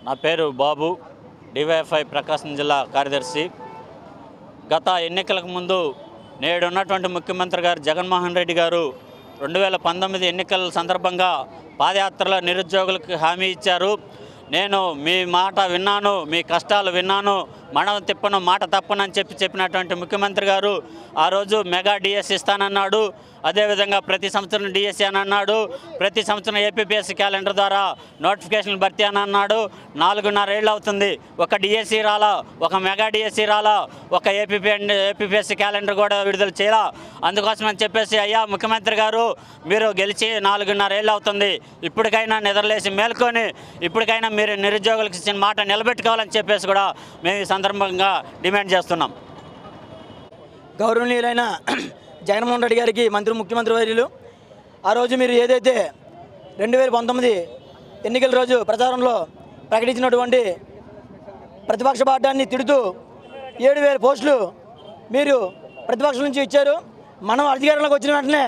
నా పేరు బాబు డివైఎఫ్ఐ ప్రకాశం జిల్లా కార్యదర్శి గత ఎన్నికలకు ముందు నేడు ఉన్నటువంటి ముఖ్యమంత్రి గారు జగన్మోహన్ రెడ్డి గారు రెండు వేల పంతొమ్మిది ఎన్నికల సందర్భంగా పాదయాత్రలో నిరుద్యోగులకు హామీ ఇచ్చారు నేను మీ మాట విన్నాను మీ కష్టాలు విన్నాను మనం తిప్పను మాట తప్పనని చెప్పి చెప్పినటువంటి ముఖ్యమంత్రి గారు ఆ రోజు మెగా డిఎస్ ఇస్తానన్నాడు అదేవిధంగా ప్రతి సంవత్సరం డిఎస్సి అని అన్నాడు ప్రతి సంవత్సరం ఏపీపీఎస్సీ క్యాలెండర్ ద్వారా నోటిఫికేషన్ భర్తీ అని అన్నాడు నాలుగున్నర ఏళ్ళు అవుతుంది ఒక డిఎస్సి రాలా ఒక మెగా డిఎస్సి రాలా ఒక ఏపీపీ ఏపీపీఎస్సీ క్యాలెండర్ కూడా విడుదల చేయాలా అందుకోసం అని చెప్పేసి అయ్యా ముఖ్యమంత్రి గారు మీరు గెలిచి నాలుగున్నర ఏళ్ళు అవుతుంది ఇప్పటికైనా నిద్రలేసి మేల్కొని ఇప్పటికైనా మీరు నిరుద్యోగులకు ఇచ్చిన మాట నిలబెట్టుకోవాలని చెప్పేసి కూడా మేము ఈ సందర్భంగా డిమాండ్ చేస్తున్నాం గౌరవనీయులైన జగన్మోహన్ రెడ్డి గారికి మంత్రి ముఖ్యమంత్రి వర్యులు ఆ రోజు మీరు ఏదైతే రెండు వేల పంతొమ్మిది ఎన్నికల రోజు ప్రచారంలో ప్రకటించినటువంటి ప్రతిపక్ష పార్టీని తిడుతూ ఏడు వేల పోస్టులు మీరు ప్రతిపక్షం నుంచి ఇచ్చారు మనం అధికారంలోకి వచ్చిన వెంటనే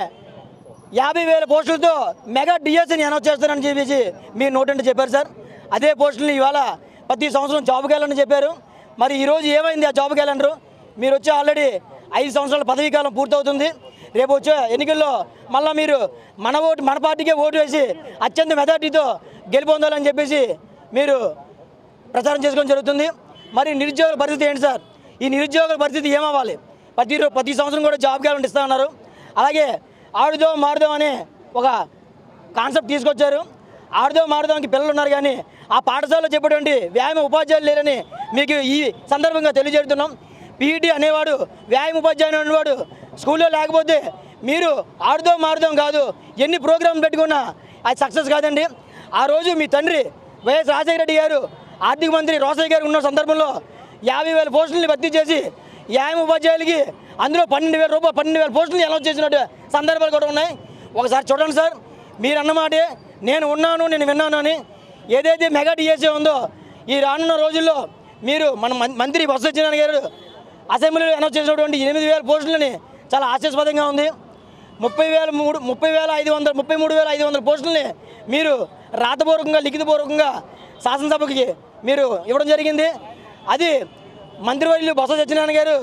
యాభై వేల పోస్టులతో మెగా డిఎస్సీని అనౌన్స్ చేస్తారని చెప్పేసి మీరు నోటంటే చెప్పారు సార్ అదే పోస్టులని ఇవాళ ప్రతి సంవత్సరం జాబ్ క్యాలెండర్ చెప్పారు మరి ఈరోజు ఏమైంది ఆ జాబ్ క్యాలెండర్ మీరు వచ్చి ఆల్రెడీ ఐదు సంవత్సరాల పదవీ కాలం పూర్తవుతుంది రేపు వచ్చే ఎన్నికల్లో మళ్ళీ మీరు మన ఓటు మన పార్టీకే ఓటు వేసి అత్యంత మెజార్టీతో గెలుపొందాలని చెప్పేసి మీరు ప్రచారం చేసుకోవడం జరుగుతుంది మరి నిరుద్యోగుల పరిస్థితి ఏంటి సార్ ఈ నిరుద్యోగుల పరిస్థితి ఏమవ్వాలి ప్రతి రో- ప్రతి సంవత్సరం కూడా జాబ్ క్యాలెండర్ ఇస్తా ఉన్నారు అలాగే ఆడుదో మారుదో అనే ఒక కాన్సెప్ట్ తీసుకొచ్చారు ఆడుదో మారుదానికి పిల్లలు ఉన్నారు కానీ ఆ పాఠశాలలో చెప్పేటువంటి వ్యాయామ ఉపాధ్యాయులు లేరని మీకు ఈ సందర్భంగా తెలియజేస్తున్నాం పీఈటీ అనేవాడు వ్యాయామ ఉపాధ్యాయుడు అనేవాడు స్కూల్లో లేకపోతే మీరు ఆడుదాం మారుదాం కాదు ఎన్ని ప్రోగ్రామ్ పెట్టుకున్నా అది సక్సెస్ కాదండి ఆ రోజు మీ తండ్రి వైఎస్ రాజశేఖర రెడ్డి గారు ఆర్థిక మంత్రి రోసయ్య గారు ఉన్న సందర్భంలో యాభై వేల పోస్టులని భర్తీ చేసి వ్యాయామ ఉపాధ్యాయులకి అందులో పన్నెండు వేల రూపాయలు పన్నెండు వేల పోస్టులు అనౌన్స్ చేసినట్టు సందర్భాలు కూడా ఉన్నాయి ఒకసారి చూడండి సార్ మీరు అన్నమాటే నేను ఉన్నాను నేను విన్నాను అని ఏదైతే మెగా డిఎస్ఏ ఉందో ఈ రానున్న రోజుల్లో మీరు మన మం- మంత్రి బొత్స సత్యనారాయణ గారు అసెంబ్లీలో అనౌన్స్ చేసినటువంటి ఎనిమిది వేల పోస్టులని చాలా ఆశాస్పదంగా ఉంది ముప్పై వేల మూడు ముప్పై వేల ఐదు వందల ముప్పై మూడు వేల ఐదు వందల పోస్టులని మీరు రాతపూర్వకంగా లిఖితపూర్వకంగా శాసనసభకి మీరు ఇవ్వడం జరిగింది అది మంత్రివర్యులు బొత్స సత్యనారాయణ గారు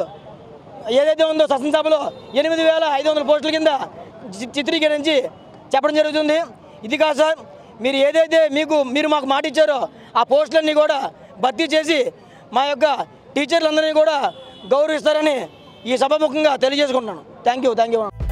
ఏదైతే ఉందో శాసనసభలో ఎనిమిది వేల ఐదు వందల పోస్టుల కింద చి- చిత్రీకరించి చెప్పడం జరుగుతుంది ఇది కాదు సార్ మీరు ఏదైతే మీకు మీరు మాకు మాట ఇచ్చారో ఆ పోస్టులన్నీ కూడా భర్తీ చేసి మా యొక్క టీచర్లందరినీ కూడా గౌరవిస్తారని ఈ సభముఖంగా తెలియజేసుకుంటున్నాను థ్యాంక్ యూ థ్యాంక్ యూ